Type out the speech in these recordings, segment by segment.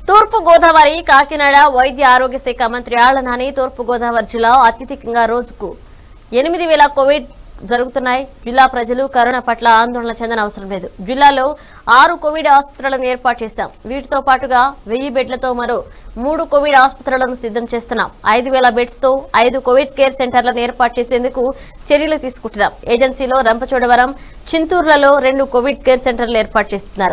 తూర్పు గోదావరి కాకినాడ వైద్య ఆరోగ్య శాఖ మంత్రి ఆళ్ల నాని తూర్పు గోదావరి జిల్లా అత్యధికంగా రోజుకు ఎనిమిది వేల కోవిడ్ జరుగుతున్నాయి జిల్లా ప్రజలు కరోనా పట్ల ఆందోళన చెందన అవసరం లేదు జిల్లాలో ఆరు కోవిడ్ ఆసుపత్రులను ఏర్పాటు చేశాం వీటితో పాటుగా వెయ్యి బెడ్లతో మరో మూడు కోవిడ్ ఆసుపత్రులను సిద్ధం చేస్తున్నాం ఐదు వేల బెడ్స్ తో ఐదు కోవిడ్ కేర్ సెంటర్లను ఏర్పాటు చేసేందుకు చర్యలు తీసుకుంటున్నాం ఏజెన్సీలో రంపచోడవరం చింతూరులలో రెండు కోవిడ్ కేర్ సెంటర్లు ఏర్పాటు చేస్తున్నారు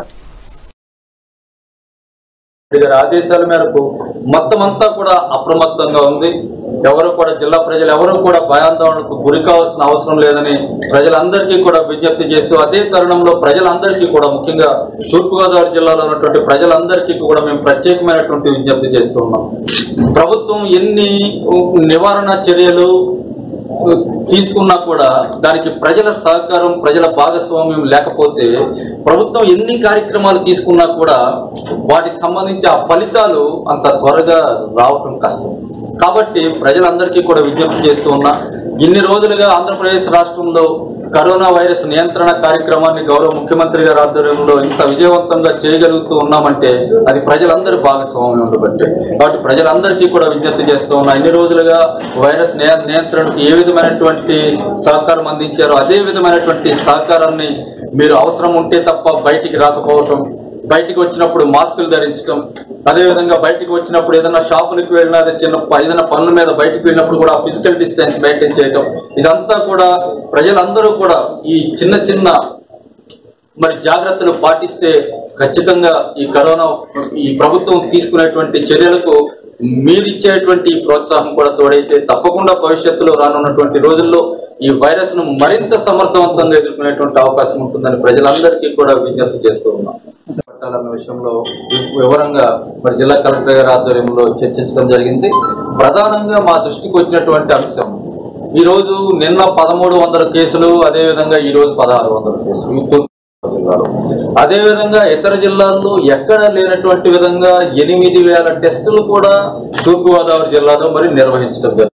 రెడ్డి గారి ఆదేశాల మేరకు మొత్తం అంతా కూడా అప్రమత్తంగా ఉంది ఎవరు కూడా జిల్లా ప్రజలు ఎవరు కూడా భయాందోళనకు గురి కావాల్సిన అవసరం లేదని ప్రజలందరికీ కూడా విజ్ఞప్తి చేస్తూ అదే తరుణంలో ప్రజలందరికీ కూడా ముఖ్యంగా తూర్పుగోదావరి జిల్లాలో ఉన్నటువంటి ప్రజలందరికీ కూడా మేము ప్రత్యేకమైనటువంటి విజ్ఞప్తి చేస్తున్నాం ప్రభుత్వం ఎన్ని నివారణ చర్యలు తీసుకున్నా కూడా దానికి ప్రజల సహకారం ప్రజల భాగస్వామ్యం లేకపోతే ప్రభుత్వం ఎన్ని కార్యక్రమాలు తీసుకున్నా కూడా వాటికి సంబంధించి ఆ ఫలితాలు అంత త్వరగా రావటం కష్టం కాబట్టి ప్రజలందరికీ కూడా విజ్ఞప్తి చేస్తూ ఉన్నా ఇన్ని రోజులుగా ఆంధ్రప్రదేశ్ రాష్ట్రంలో కరోనా వైరస్ నియంత్రణ కార్యక్రమాన్ని గౌరవ ముఖ్యమంత్రి గారి ఆధ్వర్యంలో ఇంత విజయవంతంగా చేయగలుగుతూ ఉన్నామంటే అది ప్రజలందరి భాగస్వామ్యం ఉండబట్టే కాబట్టి ప్రజలందరికీ కూడా విజ్ఞప్తి చేస్తూ ఉన్నా ఇన్ని రోజులుగా వైరస్ నియ- నియంత్రణకు ఏ విధమైనటువంటి సహకారం అందించారో అదే విధమైనటువంటి సహకారాన్ని మీరు అవసరం ఉంటే తప్ప బయటికి రాకపోవటం బయటికి వచ్చినప్పుడు మాస్కులు ధరించడం అదేవిధంగా బయటికి వచ్చినప్పుడు ఏదైనా షాపులకు వెళ్ళినా అదే చిన్న ప- ఏదైనా పనుల మీద బయటికి వెళ్ళినప్పుడు కూడా ఫిజికల్ డిస్టెన్స్ మెయింటైన్ చేయటం ఇదంతా కూడా ప్రజలందరూ కూడా ఈ చిన్న చిన్న మరి జాగ్రత్తలు పాటిస్తే ఖచ్చితంగా ఈ కరోనా ఈ ప్రభుత్వం తీసుకునేటువంటి చర్యలకు మీరు ఇచ్చేటువంటి ఈ ప్రోత్సాహం కూడా తోడైతే తప్పకుండా భవిష్యత్తులో రానున్నటువంటి రోజుల్లో ఈ వైరస్ ను మరింత సమర్థవంతంగా ఎదుర్కొనేటువంటి అవకాశం ఉంటుందని ప్రజలందరికీ కూడా విజ్ఞప్తి చేస్తూ ఉన్నాం పట్టాలన్న విషయంలో వివరంగా మరి జిల్లా కలెక్టర్ గారి ఆధ్వర్యంలో చర్చించడం జరిగింది ప్రధానంగా మా దృష్టికి వచ్చినటువంటి అంశం ఈ రోజు నిన్న పదమూడు వందల కేసులు అదే విధంగా ఈ రోజు పదహారు వందల కేసులు ఈ తూర్పు జిల్లాలో అదే విధంగా ఇతర జిల్లాల్లో ఎక్కడ లేనటువంటి విధంగా ఎనిమిది వేల టెస్టులు కూడా తూర్పుగోదావరి జిల్లాలో మరి నిర్వహించడం జరిగింది